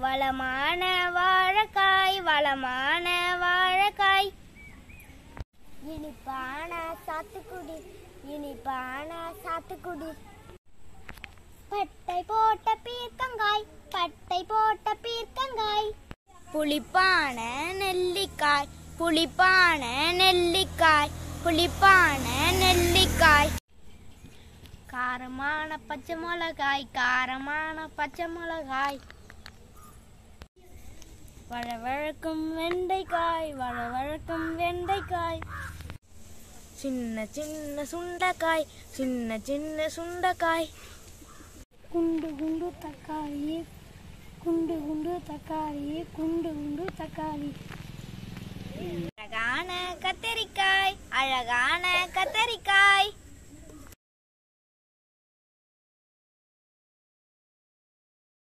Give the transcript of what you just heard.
வளமான வாழைக்காய் வளமான வாழைக்காய் இனிப்பான சாத்துக்குடி இனிப்பான சாத்துக்குடி பட்டை போட்ட பீர்க்கங்காய் பட்டை போட்ட பீர்க்கங்காய் புளிப்பான நெல்லிக்காய் புளிப்பான நெல்லிக்காய் புளிப்பான நெல்லிக்காய் காரமான பச்சை மிளகாய் காரமான பச்சை மிளகாய் வழவழக்கும் வெண்டைக்காய் வழவழக்கும் வெண்டைக்காய் சின்ன சின்ன சுண்டைக்காய் சின்ன சின்ன சுண்டைக்காய் குண்டு குண்டு தக்காளி குண்டு குண்டு தக்காளி குண்டு குண்டு தக்காளி அழகான கத்தரிக்காய் அழகான கத்தரிக்காய்